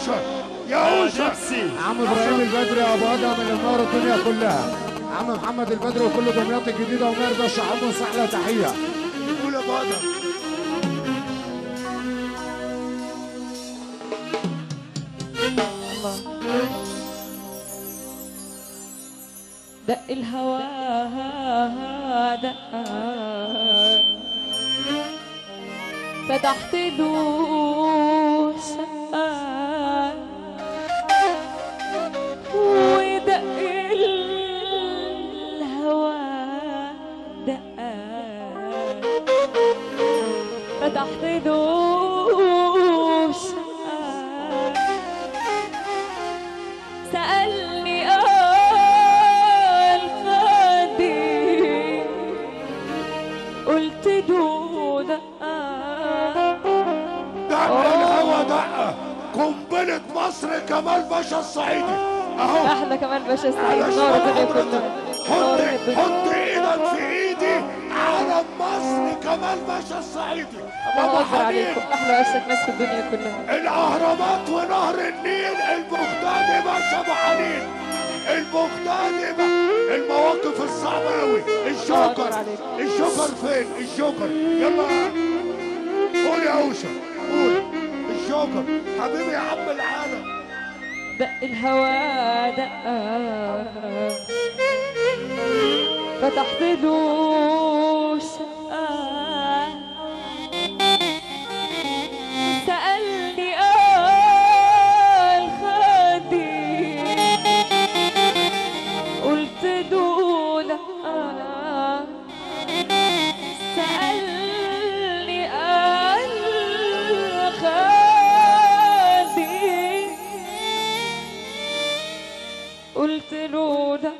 اوشا يا اوشا عم ابراهيم البدري ابو ادهم اللي منور الدنيا كلها عم محمد البدري وكل دمياط الجديده ومير باشا عمو سحله تحيه قول يا بدر دق الهوى دق فتحت له شقة ودق الهوى دق فتحت له شقة سألني قال خدي قلت له دقة دق الهوا دقه قنبله مصر كمال باشا الصعيدي اهو احلى كمان باشا سعيد على نور الدنيا حضرتك كلها حط نور الدنيا. حط ايدك في ايدي علم مصر كمال باشا الصعيدي الله ابو اكبر عليكم حبيب احلى اشك ناس في الدنيا كلها الاهرامات ونهر النيل البغدادي باشا ابو حنين البغدادي بقى المواقف الصعبه قوي الجوكر أكبر عليك. الجوكر فين الجوكر يلا قول يا اوشا قول الجوكر حبيبي يا عم العالم دق الهوى دقة فتحت له شقة سألني قال خدي قلت له لأ سألني قال خدي قلت له لا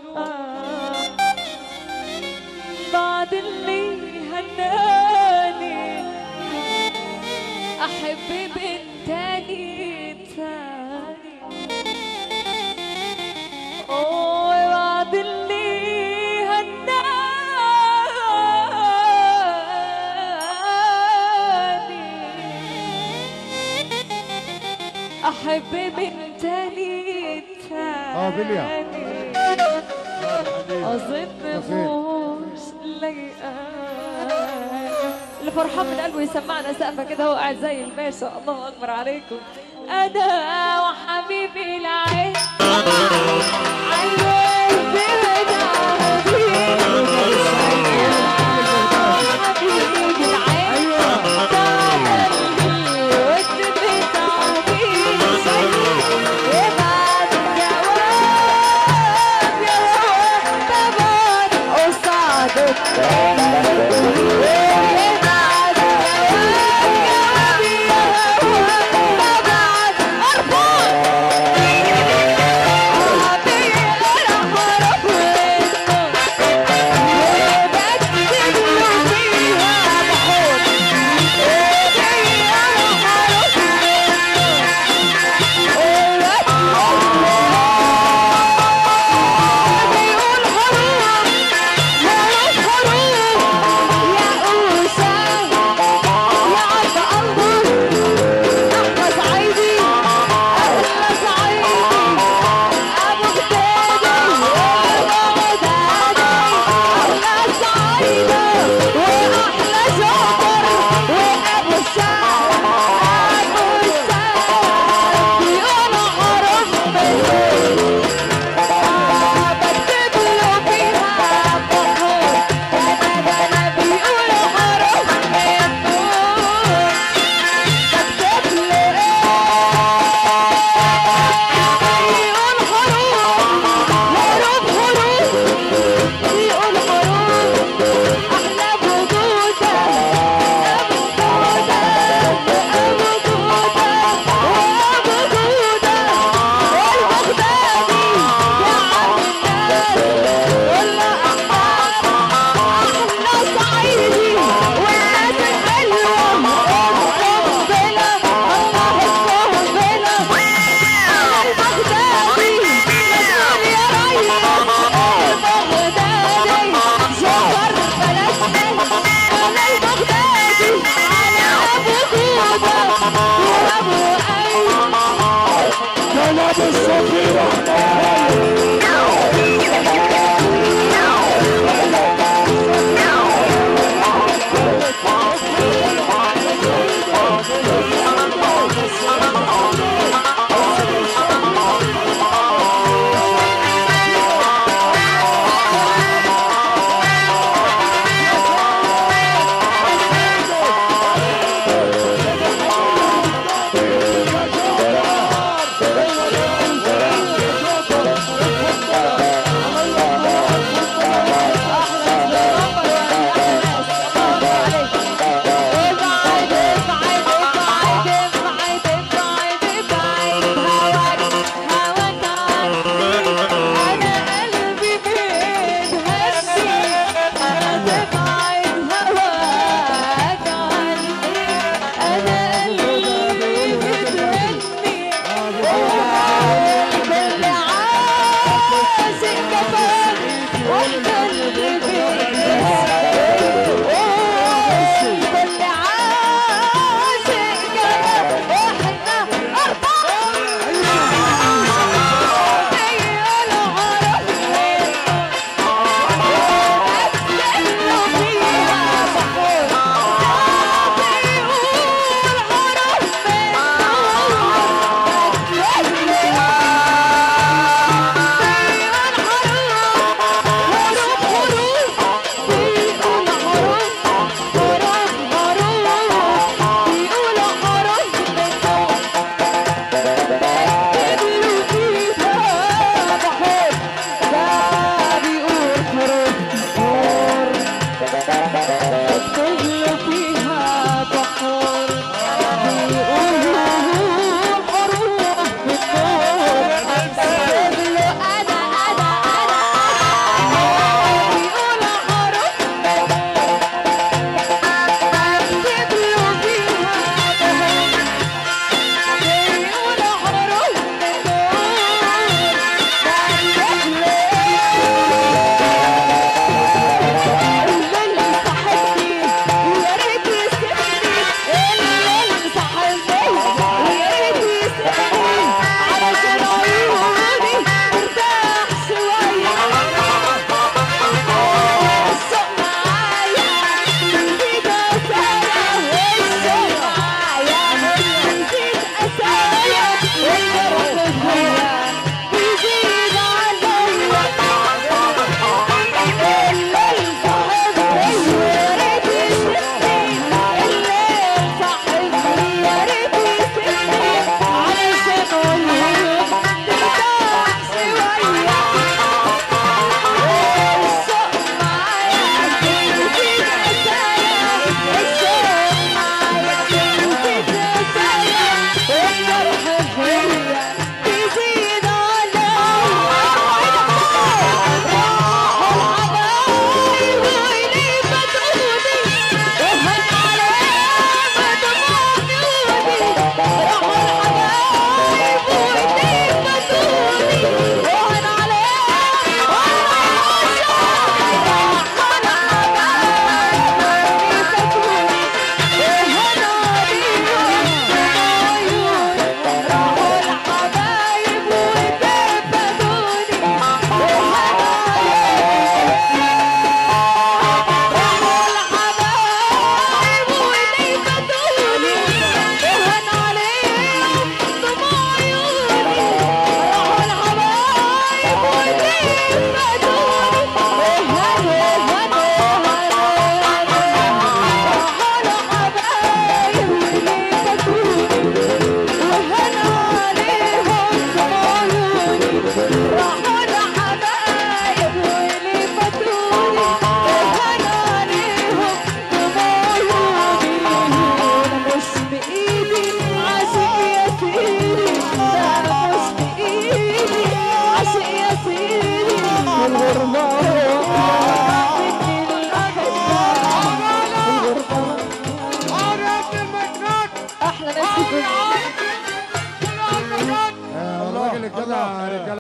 بعد اللي هناني احب بنت تاني تاني أوه بعد اللي هناني احب بنت تاني تاني اه بليا أظن مش لايقة اللي فرحان من قلبه يسمعنا سقفة كده هو قاعد زي الباشا الله أكبر عليكم أنا وحبيبي العين علي